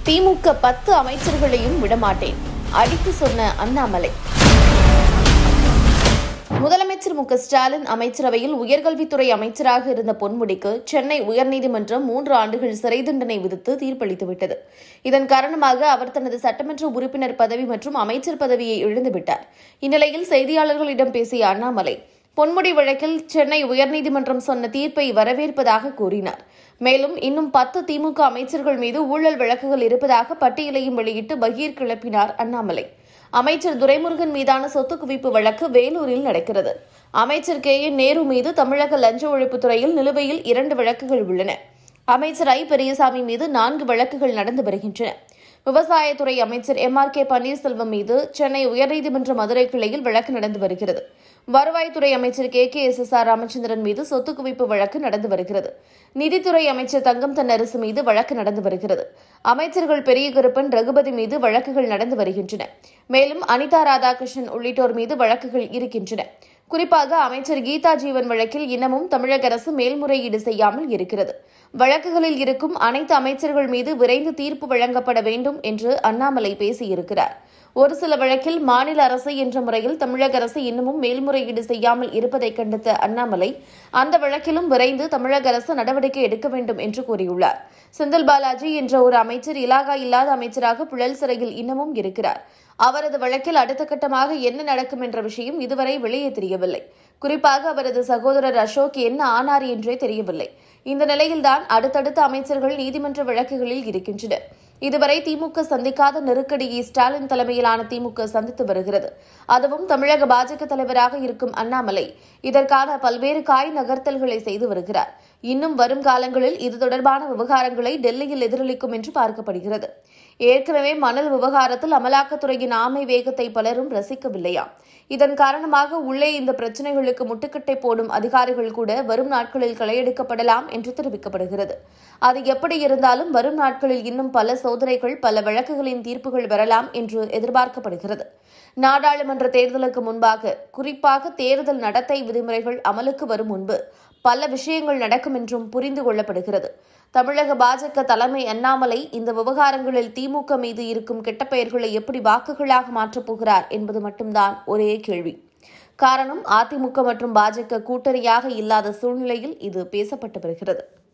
திமுக பத்து அமைச்சர்களையும் விடமாட்டேன் அடித்து சொன்ன அண்ணாமலை முதலமைச்சர் மு க ஸ்டாலின் அமைச்சரவையில் உயர்கல்வித்துறை அமைச்சராக இருந்த பொன்முடிக்கு சென்னை உயர்நீதிமன்றம் மூன்று ஆண்டுகள் சிறை தண்டனை விதித்து தீர்ப்பளித்துவிட்டது இதன் காரணமாக அவர் தனது சட்டமன்ற உறுப்பினர் பதவி மற்றும் அமைச்சர் பதவியை இழந்துவிட்டார் இந்நிலையில் செய்தியாளர்களிடம் பேசிய அண்ணாமலை பொன்முடி வழக்கில் சென்னை உயர்நீதிமன்றம் சொன்ன தீர்ப்பை வரவேற்பதாக கூறினார் மேலும் இன்னும் பத்து திமுக அமைச்சர்கள் மீது ஊழல் வழக்குகள் இருப்பதாக பட்டியலையும் வெளியிட்டு பகீர் கிளப்பினார் அண்ணாமலை அமைச்சர் துரைமுருகன் மீதான சொத்து குவிப்பு வழக்கு வேலூரில் நடக்கிறது அமைச்சர் கே என் நேரு மீது தமிழக லஞ்ச ஒழிப்புத் துறையில் நிலுவையில் இரண்டு வழக்குகள் உள்ளன அமைச்சர் ஐ பெரியசாமி மீது நான்கு வழக்குகள் நடந்து வருகின்றன விவசாயத்துறை அமைச்சர் எம் ஆர் கே பன்னீர்செல்வம் மீது சென்னை உயர்நீதிமன்ற மதுரை கிளையில் வழக்கு நடந்து வருகிறது வருவாய்த்துறை அமைச்சர் K K S S R Ramachandran மீது சொத்து குவிப்பு வழக்கு நடந்து வருகிறது நிதித்துறை அமைச்சர் தங்கம் தென்னரசு மீது வழக்கு நடந்து வருகிறது அமைச்சர்கள் பெரிய கருப்பன் ரகுபதி மீது வழக்குகள் நடந்து வருகின்றன மேலும் அனிதா ராதாகிருஷ்ணன் உள்ளிட்டோர் மீது வழக்குகள் இருக்கின்றன குறிப்பாக அமைச்சர் கீதா ஜீவன் வழக்கில் இன்னமும் தமிழக அரசு மேல்முறையீடு செய்யாமல் இருக்கிறது வழக்குகளில் இருக்கும் அனைத்து அமைச்சர்கள் மீது விரைந்து தீர்ப்பு வழங்கப்பட வேண்டும் என்று அண்ணாமலை பேசியிருக்கிறார் ஒரு சில வழக்கில் மாநில அரசு என்ற முறையில் தமிழக அரசு இன்னமும் மேல்முறையீடு செய்யாமல் இருப்பதை கண்டித்த அண்ணாமலை அந்த வழக்கிலும் விரைந்து தமிழக அரசு நடவடிக்கை எடுக்க வேண்டும் என்று கூறியுள்ளார் செந்தில் பாலாஜி என்ற ஒரு அமைச்சர் இலாகா இல்லாத அமைச்சராக புழல் சிறையில் இன்னமும் இருக்கிறார் அவரது வழக்கில் அடுத்த கட்டமாக என்ன நடக்கும் என்ற விஷயம் இதுவரை வெளியே தெரியவில்லை குறிப்பாக அவரது சகோதரர் அசோக் என்ன ஆனார் என்றே தெரியவில்லை இந்த நிலையில்தான் அடுத்தடுத்த அமைச்சர்கள் நீதிமன்ற வழக்குகளில் இருக்கின்றனர் இதுவரை திமுக சந்திக்காத நெருக்கடியை ஸ்டாலின் தலைமையிலான திமுக சந்தித்து வருகிறது அதுவும் தமிழக பாஜக தலைவராக இருக்கும் அண்ணாமலை இதற்கான பல்வேறு காய் நகர்த்தல்களை செய்து வருகிறார் இன்னும் வரும் காலங்களில் இது தொடர்பான விவகாரங்களை டெல்லியில் எதிரொலிக்கும் என்று பார்க்கப்படுகிறது ஏற்கனவே மணல் விவகாரத்தில் அமலாக்கத்துறையின் ஆமை வேகத்தை பலரும் ரசிக்கவில்லையாம் இதன் காரணமாக உள்ளே இந்த பிரச்சினைகளுக்கு முட்டுக்கட்டை போடும் அதிகாரிகள் கூட வரும் நாட்களில் களையெடுக்கப்படலாம் என்று தெரிவிக்கப்படுகிறது அது எப்படி இருந்தாலும் வரும் நாட்களில் இன்னும் பல சோதனைகள் பல வழக்குகளின் தீர்ப்புகள் வரலாம் என்று எதிர்பார்க்கப்படுகிறது நாடாளுமன்ற தேர்தலுக்கு முன்பாக குறிப்பாக தேர்தல் நடத்தை விதிமுறைகள் அமலுக்கு வரும் முன்பு பல விஷயங்கள் நடக்கும் என்றும் புரிந்து கொள்ளப்படுகிறது தமிழக பாஜக தலைமை அண்ணாமலை இந்த விவகாரங்களில் திமுக மீது இருக்கும் கெட்ட பெயர்களை எப்படி வாக்குகளாக மாற்றப் போகிறார் என்பது மட்டும்தான் ஒரே கேள்வி காரணம் அதிமுக மற்றும் பாஜக கூட்டணியாக இல்லாத சூழ்நிலையில் இது பேசப்பட்டு வருகிறது